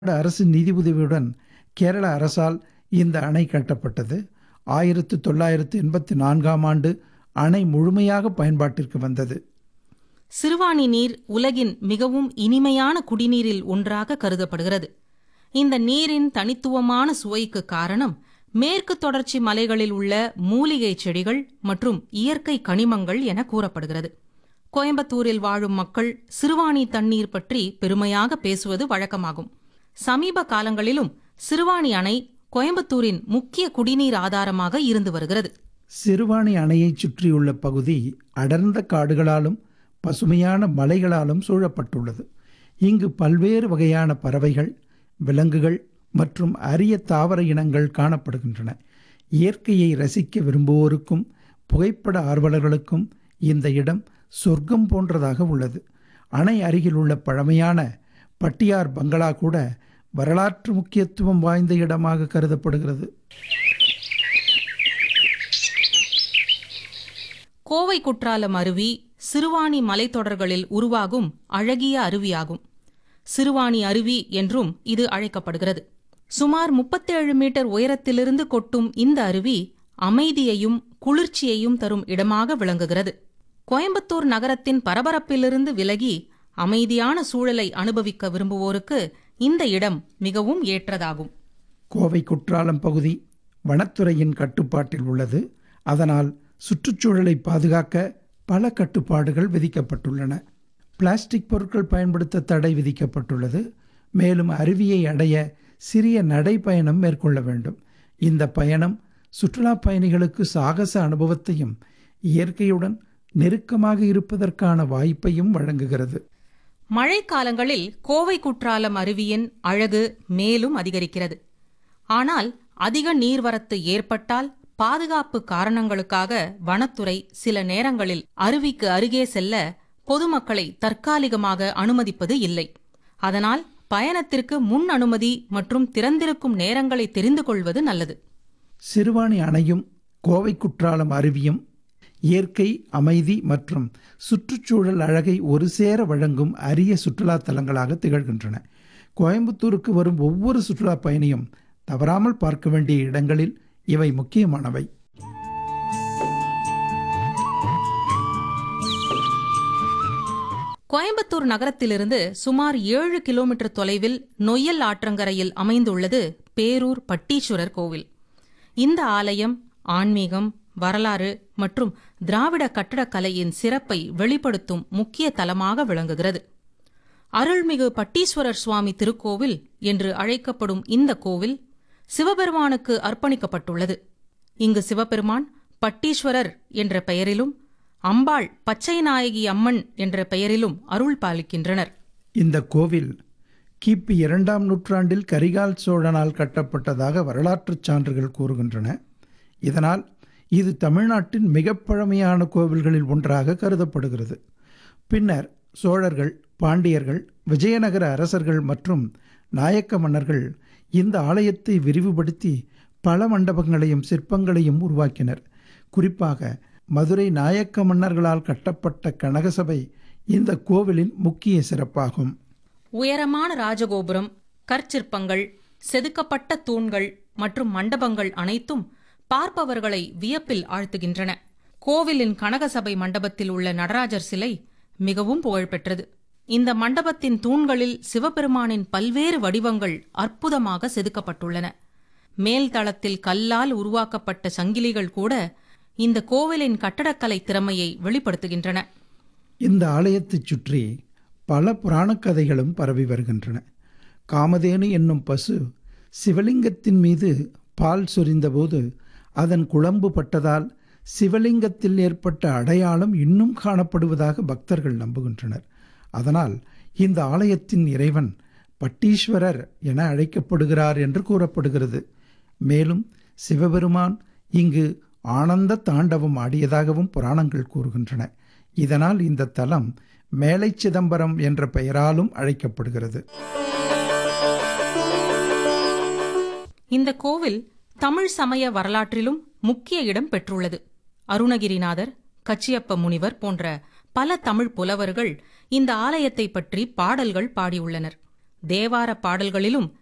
அரசு நிதி உதவியுடன் கேரள அரசால் இந்த அணை கட்டப்பட்டது ஆயிரத்து தொள்ளாயிரத்து எண்பத்தி நான்காம் ஆண்டு அணை முழுமையாக பயன்பாட்டிற்கு வந்தது சிறுவாணி நீர் உலகின் மிகவும் இனிமையான குடிநீரில் ஒன்றாக கருதப்படுகிறது இந்த நீரின் தனித்துவமான சுவைக்கு காரணம் மேற்கு தொடர்ச்சி மலைகளில் உள்ள மூலிகை செடிகள் மற்றும் இயற்கை கனிமங்கள் என கூறப்படுகிறது கோயம்புத்தூரில் வாழும் மக்கள் சிறுவாணி தண்ணீர் பற்றி பெருமையாக பேசுவது வழக்கமாகும் சமீப காலங்களிலும் சிறுவாணி அணை கோயம்புத்தூரின் முக்கிய குடிநீர் ஆதாரமாக இருந்து வருகிறது சிறுவாணி அணையைச் சுற்றியுள்ள பகுதி அடர்ந்த காடுகளாலும் பசுமையான மலைகளாலும் சூழப்பட்டுள்ளது இங்கு பல்வேறு வகையான பறவைகள் விலங்குகள் மற்றும் அரிய தாவர இனங்கள் காணப்படுகின்றன இயற்கையை ரசிக்க விரும்புவோருக்கும் புகைப்பட ஆர்வலர்களுக்கும் இந்த இடம் சொர்க்கம் போன்றதாக உள்ளது அணை அருகில் உள்ள பழமையான பட்டியார் பங்களா கூட வரலாற்று முக்கியத்துவம் வாய்ந்த இடமாக கருதப்படுகிறது கோவை குற்றாலம் அருவி சிறுவாணி மலைத்தொடர்களில் உருவாகும் அழகிய அருவியாகும் சிறுவாணி அருவி என்றும் இது அழைக்கப்படுகிறது சுமார் முப்பத்தேழு மீட்டர் உயரத்திலிருந்து கொட்டும் இந்த அருவி அமைதியையும் குளிர்ச்சியையும் தரும் இடமாக விளங்குகிறது கோயம்புத்தூர் நகரத்தின் பரபரப்பிலிருந்து விலகி அமைதியான சூழலை அனுபவிக்க விரும்புவோருக்கு இந்த இடம் மிகவும் ஏற்றதாகும் கோவை குற்றாலம் பகுதி வனத்துறையின் கட்டுப்பாட்டில் உள்ளது அதனால் சுற்றுச்சூழலை பாதுகாக்க பல கட்டுப்பாடுகள் விதிக்கப்பட்டுள்ளன பிளாஸ்டிக் பொருட்கள் பயன்படுத்த தடை விதிக்கப்பட்டுள்ளது மேலும் அருவியை அடைய சிறிய நடைப்பயணம் மேற்கொள்ள வேண்டும் இந்த பயணம் சுற்றுலா பயணிகளுக்கு சாகச அனுபவத்தையும் இயற்கையுடன் நெருக்கமாக இருப்பதற்கான வாய்ப்பையும் வழங்குகிறது மழைக்காலங்களில் கோவை குற்றாலம் அருவியின் அழகு மேலும் அதிகரிக்கிறது ஆனால் அதிக நீர்வரத்து ஏற்பட்டால் பாதுகாப்பு காரணங்களுக்காக வனத்துறை சில நேரங்களில் அருவிக்கு அருகே செல்ல பொதுமக்களை தற்காலிகமாக அனுமதிப்பது இல்லை அதனால் பயணத்திற்கு முன் அனுமதி மற்றும் திறந்திருக்கும் நேரங்களை தெரிந்து கொள்வது நல்லது சிறுவாணி அணையும் கோவை குற்றாலம் அருவியும் இயற்கை அமைதி மற்றும் சுற்றுச்சூழல் அழகை ஒரு சேர வழங்கும் அரிய சுற்றுலா தலங்களாக திகழ்கின்றன கோயம்புத்தூருக்கு வரும் ஒவ்வொரு சுற்றுலா பயணியும் தவறாமல் பார்க்க வேண்டிய இடங்களில் இவை முக்கியமானவை கோயம்புத்தூர் நகரத்திலிருந்து சுமார் ஏழு கிலோமீட்டர் தொலைவில் நொய்யல் ஆற்றங்கரையில் அமைந்துள்ளது பேரூர் பட்டீஸ்வரர் கோவில் இந்த ஆலயம் ஆன்மீகம் வரலாறு மற்றும் திராவிட கட்டடக்கலையின் சிறப்பை வெளிப்படுத்தும் முக்கிய தலமாக விளங்குகிறது அருள்மிகு பட்டீஸ்வரர் சுவாமி திருக்கோவில் என்று அழைக்கப்படும் இந்த கோவில் சிவபெருமானுக்கு அர்ப்பணிக்கப்பட்டுள்ளது இங்கு சிவபெருமான் பட்டீஸ்வரர் என்ற பெயரிலும் அம்பாள் பச்சை நாயகி அம்மன் என்ற பெயரிலும் அருள் பாலிக்கின்றனர் இந்த கோவில் கிபி இரண்டாம் நூற்றாண்டில் கரிகால் சோழனால் கட்டப்பட்டதாக வரலாற்றுச் சான்றுகள் கூறுகின்றன இதனால் இது தமிழ்நாட்டின் மிக பழமையான கோவில்களில் ஒன்றாக கருதப்படுகிறது பின்னர் சோழர்கள் பாண்டியர்கள் விஜயநகர அரசர்கள் மற்றும் நாயக்க மன்னர்கள் இந்த ஆலயத்தை விரிவுபடுத்தி பல மண்டபங்களையும் சிற்பங்களையும் உருவாக்கினர் குறிப்பாக மதுரை நாயக்க மன்னர்களால் கட்டப்பட்ட கனகசபை இந்த கோவிலின் முக்கிய சிறப்பாகும் உயரமான ராஜகோபுரம் கற்சிற்பங்கள் செதுக்கப்பட்ட தூண்கள் மற்றும் மண்டபங்கள் அனைத்தும் பார்ப்பவர்களை வியப்பில் ஆழ்த்துகின்றன கோவிலின் கனகசபை மண்டபத்தில் உள்ள நடராஜர் சிலை மிகவும் புகழ்பெற்றது இந்த மண்டபத்தின் தூண்களில் சிவபெருமானின் பல்வேறு வடிவங்கள் அற்புதமாக செதுக்கப்பட்டுள்ளன மேல் தளத்தில் கல்லால் உருவாக்கப்பட்ட சங்கிலிகள் கூட இந்த கோவிலின் கட்டடக்கலை திறமையை வெளிப்படுத்துகின்றன இந்த ஆலயத்தைச் சுற்றி பல புராணக் கதைகளும் பரவி வருகின்றன காமதேனு என்னும் பசு சிவலிங்கத்தின் மீது பால் சொரிந்தபோது அதன் குழம்பு பட்டதால் சிவலிங்கத்தில் ஏற்பட்ட அடையாளம் இன்னும் காணப்படுவதாக பக்தர்கள் நம்புகின்றனர் அதனால் இந்த ஆலயத்தின் இறைவன் பட்டீஸ்வரர் என அழைக்கப்படுகிறார் என்று கூறப்படுகிறது மேலும் சிவபெருமான் இங்கு ஆனந்த தாண்டவம் ஆடியதாகவும் புராணங்கள் கூறுகின்றன இதனால் இந்த தலம் மேலை சிதம்பரம் என்ற பெயராலும் அழைக்கப்படுகிறது இந்த கோவில் தமிழ் சமய வரலாற்றிலும் முக்கிய இடம் பெற்றுள்ளது அருணகிரிநாதர் கச்சியப்ப முனிவர் போன்ற பல தமிழ் புலவர்கள் இந்த ஆலயத்தை பற்றி பாடல்கள் பாடியுள்ளனர் தேவார பாடல்களிலும்